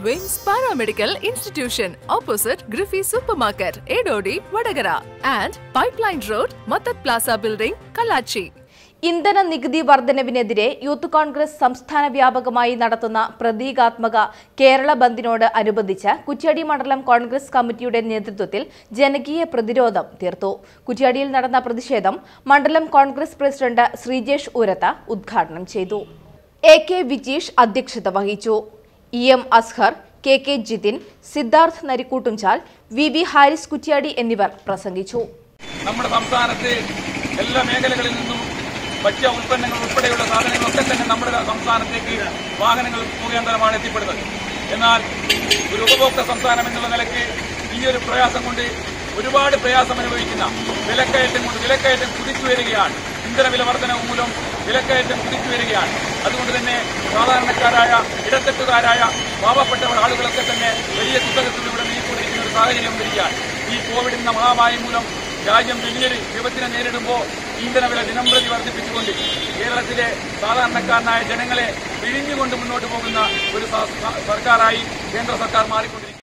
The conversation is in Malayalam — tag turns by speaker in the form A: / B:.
A: വിംസ് paramedical institution opposite Griffy super market Edodi Vadakara and pipeline road മത്തത് പ്ലാസ ബിൽഡിംഗ് കല്ലാച്ചി
B: ഇന്ധന നികുതി വർധനവിനെതിരെ യൂത്ത് കോൺഗ്രസ് സംസ്ഥാന വ്യാപകമായി നടത്തുന്ന പ്രതീകാത്മക കേരള ബന്ദിനോട് അനുബന്ധിച്ച് കുറ്റ്യാടി മണ്ഡലം കോൺഗ്രസ് കമ്മിറ്റിയുടെ നേതൃത്വത്തിൽ ജനകീയ പ്രതിരോധം തീർത്തു കുറ്റ്യാടിയിൽ നടന്ന പ്രതിഷേധം മണ്ഡലം കോൺഗ്രസ് പ്രസിഡന്റ് ശ്രീജേഷ് ഉരത്ത ഉദ്ഘാടനം ചെയ്തു എ കെ വിജീഷ് അധ്യക്ഷത വഹിച്ചു E M Azhar K K Jithin Siddharth Narikkoottumchal V V Haris Kuttiadi എന്നിവർ പ്രസംഗിച്ചു
C: നമ്മുടെ സംസ്ഥാനത്ത് എല്ലാ മേഖലകളിൽ നിന്നും ഭക്ഷ്യ ഉൽപ്പന്നങ്ങൾ ഉൾപ്പെടെയുള്ള സാധനങ്ങളൊക്കെ തന്നെ നമ്മുടെ സംസ്ഥാനത്തേക്ക് വാഹനങ്ങൾ മുഖാന്തരമാണ് എത്തിപ്പെടുന്നത് എന്നാൽ ഒരു ഉപഭോക്തൃ സംസ്ഥാനം എന്നുള്ള നിലയ്ക്ക് ഈ ഒരു പ്രയാസം കൊണ്ട് ഒരുപാട് പ്രയാസം അനുഭവിക്കുന്ന വിലക്കയറ്റം കൊണ്ട് വിലക്കയറ്റം കുതിച്ചു വരികയാണ് ഇന്ധന വില വർധനവ് മൂലം വിലക്കയറ്റം കുതിച്ചു വരികയാണ് അതുകൊണ്ട് തന്നെ സാധാരണക്കാരായ ഇടത്തട്ടുകാരായ പാവപ്പെട്ടവർ ആളുകളൊക്കെ തന്നെ വലിയ പുസ്തകത്തിലൂടെ നീക്കൊണ്ടിരിക്കുന്ന ഒരു സാഹചര്യം വരികയാണ് ഈ കോവിഡ് എന്ന മഹാമാരി മൂലം രാജ്യം വലിയൊരു വിപത്തിനെ നേരിടുമ്പോൾ ഇന്ധനവില ദിനംപ്രതി വർദ്ധിപ്പിച്ചുകൊണ്ട് കേരളത്തിലെ സാധാരണക്കാരനായ ജനങ്ങളെ പിഴിഞ്ഞുകൊണ്ട് മുന്നോട്ട് പോകുന്ന ഒരു സ- സ- സർക്കാരായി കേന്ദ്ര സർക്കാർ മാറിക്കൊണ്ടിരിക്കുന്നു